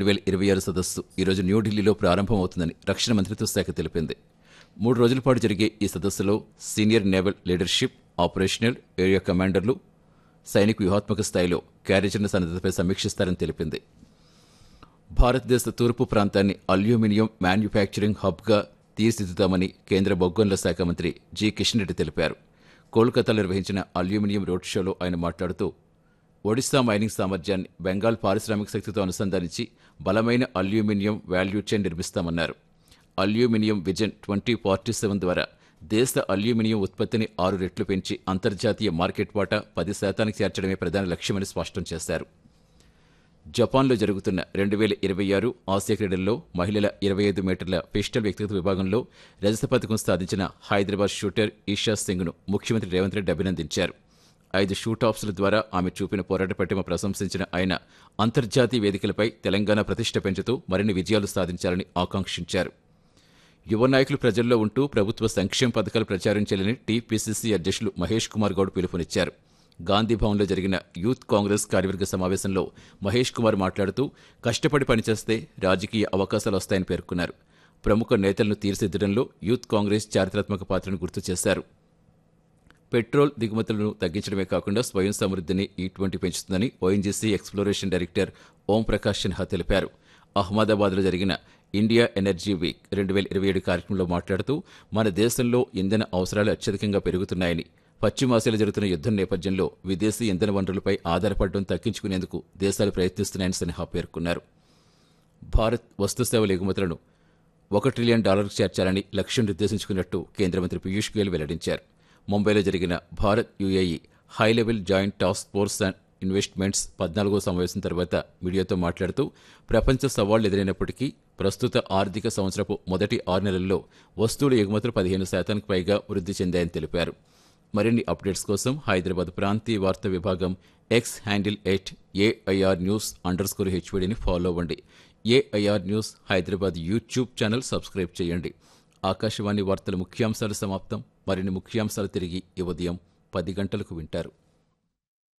రెండు వేల ఇరవై ఆరు సదస్సు ఈరోజు న్యూఢిల్లీలో ప్రారంభమవుతుందని రక్షణ మంత్రిత్వ శాఖ తెలిపింది మూడు రోజుల పాటు జరిగే ఈ సదస్సులో senior naval leadership operational area కమాండర్లు సైనిక వ్యూహాత్మక స్థాయిలో కార్యాచరణ సన్నద్ధతపై సమీక్షిస్తారని తెలిపింది భారతదేశ తూర్పు ప్రాంతాన్ని అల్యూమినియం మ్యానుఫ్యాక్చరింగ్ హబ్గా తీర్చిదిద్దామని కేంద్ర బొగ్గొండ్ల శాఖ మంత్రి జి కిషన్ రెడ్డి తెలిపారు కోల్కతాలో నిర్వహించిన అల్యూమినియం రోడ్ షోలో ఆయన మాట్లాడుతూ ఒడిశా మైనింగ్ సామర్థ్యాన్ని బెంగాల్ పారిశ్రామిక శక్తితో అనుసంధానించి బలమైన అల్యూమినియం వాల్యూ చైన్ నిర్మిస్తామన్నారు aluminium vision twenty forty seven ద్వారా దేశ అల్యూమినియం ఉత్పత్తిని ఆరు రెట్లు పెంచి అంతర్జాతీయ మార్కెట్ వాటా పది శాతానికి చేర్చడమే ప్రధాన లక్ష్యమని స్పష్టం చేశారు జపాన్లో జరుగుతున్న రెండు వేల ఇరవై ఆరు ఆసియా క్రీడల్లో మహిళల ఇరవై ఐదు మీటర్ల పిస్టల్ వ్యక్తిగత విభాగంలో రజత పథకం సాధించిన హైదరాబాద్ షూటర్ ఈషా సింగ్ను ముఖ్యమంత్రి రేవంత్ రెడ్డి అభినందించారు ఐదు షూటాప్స్ల ద్వారా ఆమె చూపిన పోరాట పట్టిమ ప్రశంసించిన ఆయన అంతర్జాతీయ వేదికలపై తెలంగాణ ప్రతిష్ట పెంచుతూ మరిన్ని విజయాలు సాధించాలని ఆకాంక్షించారు యువ నాయకులు ప్రజల్లో ఉంటూ ప్రభుత్వ సంక్షేమ పథకాలు ప్రచారం చేయాలని టీపీసీసీ అధ్యక్షులు మహేష్ కుమార్ గౌడ్ పిలుపునిచ్చారు గాంధీ భవన్లో జరిగిన యూత్ కాంగ్రెస్ కార్యవర్గ సమావేశంలో మహేష్ కుమార్ మాట్లాడుతూ కష్టపడి పనిచేస్తే రాజకీయ అవకాశాలు వస్తాయని పేర్కొన్నారు ప్రముఖ నేతలను తీర్చిదిద్దడంలో యూత్ కాంగ్రెస్ చారిత్రాత్మక పాత్రను గుర్తు చేశారు పెట్రోల్ దిగుమతులను తగ్గించడమే కాకుండా స్వయం సమృద్ధిని ఈ ట్వంటీ పెంచుతుందని ONGC exploration director Om Prakash Sinha తెలిపారు అహ్మదాబాద్లో జరిగిన ఇండియా ఎనర్జీ వీక్ రెండు వేల ఇరవై ఏడు కార్యక్రమంలో మాట్లాడుతూ మన దేశంలో ఇంధన అవసరాలు అత్యధికంగా పెరుగుతున్నాయని పశ్చిమాసియాలో జరుగుతున్న యుద్దం నేపథ్యంలో విదేశీ ఇంధన వనరులపై ఆధారపడడం తగ్గించుకునేందుకు దేశాలు ప్రయత్నిస్తున్నాయని సిన్హా పేర్కొన్నారు భారత్ వస్తు సేవల ఎగుమతులను ఒక ట్రిలియన్ డాలర్కు చేర్చాలని లక్ష్యం నిర్దేశించుకున్నట్టు కేంద్ర మంత్రి పీయూష్ గోయల్ వెల్లడించారు ముంబైలో జరిగిన Bharat UAE high level joint task force and investments పద్నాలుగో సమావేశం తర్వాత మీడియాతో మాట్లాడుతూ ప్రపంచ సవాళ్లు ఎదురైనప్పటికీ ప్రస్తుత ఆర్థిక సంవత్సరపు మొదటి ఆరు నెలల్లో వస్తువుల ఎగుమతులు పదిహేను శాతానికి పైగా వృద్ధి చెందాయని తెలిపారు మరిన్ని అప్డేట్స్ కోసం హైదరాబాద్ ప్రాంతీయ వార్తా విభాగం X handle at AIR news underscore హెచ్వీడీని ఫాలో అవ్వండి AIR news Hyderabad YouTube channel subscribe చేయండి ఆకాశవాణి వార్తల ముఖ్యాంశాలు సమాప్తం మరిన్ని ముఖ్యాంశాలు తిరిగి ఈ ఉదయం పది గంటలకు వింటారు